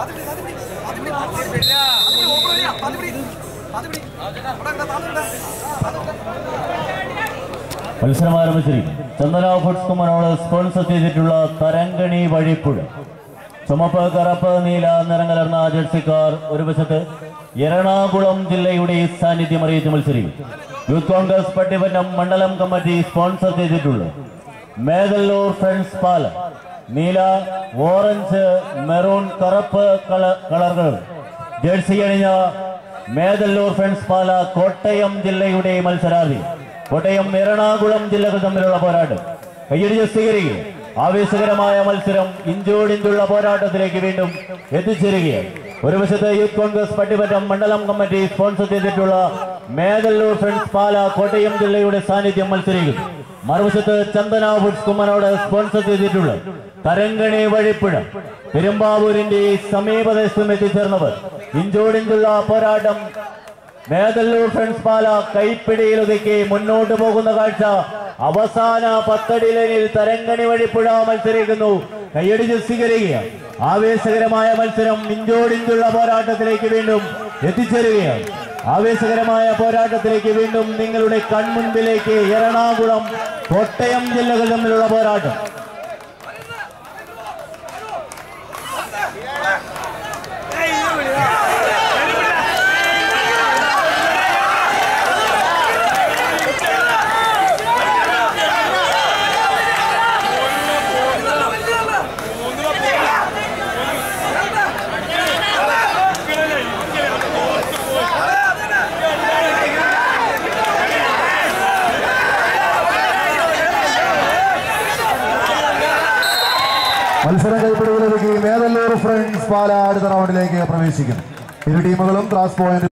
മത്സരം ആരംഭിച്ചിരിക്കും ചന്ദന foods കുമ്മനോട് sponsor ചെയ്തിട്ടുള്ള തരങ്കണി വഴിപ്പുഴ ചുമപ്പ് കറുപ്പ് നീല നിറം കലർന്ന ജേഴ്സിക്കാർ ഒരു വശത്ത് എറണാകുളം ജില്ലയുടെ സാന്നിധ്യം അറിയിച്ച് മത്സരിക്കും യൂത്ത് കോൺഗ്രസ് പട്ടിമന്റം മണ്ഡലം കമ്മിറ്റി സ്പോൺസർ ചെയ്തിട്ടുള്ള മേദല്ലൂർ ഫ്രണ്ട്സ് പാല നീല ഓറഞ്ച് മെറൂൺ കറുപ്പ് കള- കളറുകൾ ജേഴ്സി അണിഞ്ഞ മേദല്ലൂർ ഫ്രണ്ട്സ് പാല കോട്ടയം ജില്ലയുടെ മത്സരാർത്ഥി കോട്ടയം എറണാകുളം ജില്ലകൾ തമ്മിലുള്ള പോരാട്ടം കയ്യടിച്ച് സ്വീകരിക്കുക ആവേശകരമായ മത്സരം ഇഞ്ചോടിഞ്ചുള്ള പോരാട്ടത്തിലേക്ക് വീണ്ടും എത്തിച്ചേരുകയാണ് ഒരു വശത്ത് യൂത്ത് കോൺഗ്രസ് പട്ടിമറ്റം മണ്ഡലം കമ്മിറ്റി സ്പോൺസർ ചെയ്തിട്ടുള്ള മേദല്ലൂർ ഫ്രണ്ട്സ് പാല കോട്ടയം ജില്ലയുടെ സാന്നിധ്യം മത്സരിക്കുന്നു മറുവശത്ത് ചന്ദന ഫുഡ്സ് കുമ്മനോട് സ്പോൺസർ ചെയ്തിട്ടുള്ള തരങ്കണി വഴിപ്പുഴ പെരുമ്പാവൂരിന്റെ സമീപദേശത്തും എത്തിച്ചേർന്നവർ ഇഞ്ചോടിഞ്ചുള്ള പോരാട്ടം മേദല്ലൂർ ഫ്രണ്ട്സ് പാല കൈപ്പിടിയിൽ ഒതുക്കി മുന്നോട്ട് പോകുന്ന കാഴ്ച അവസാന പത്തടി ലൈനിൽ തരങ്കണി വഴിപ്പുഴ മത്സരിക്കുന്നു കൈയടിച്ച് സ്വീകരിക്കുകയാണ് ആവേശകരമായ മത്സരം ഇഞ്ചോടിഞ്ചുള്ള പോരാട്ടത്തിലേക്ക് വീണ്ടും എത്തിച്ചേരുകയാണ് ആവേശകരമായ പോരാട്ടത്തിലേക്ക് വീണ്ടും നിങ്ങളുടെ കൺമുൻപിലേക്ക് എറണാകുളം കോട്ടയം ജില്ലകൾ തമ്മിലുള്ള പോരാട്ടം മത്സരം കൈപ്പിടിയിലൊതുക്കി മേദല്ലൂർ ഫ്രണ്ട്സ് പാല അടുത്ത റൗണ്ടിലേക്ക് പ്രവേശിക്കുന്നു ഇരു ടീമുകളും ക്രാസ് പോയിന്റ്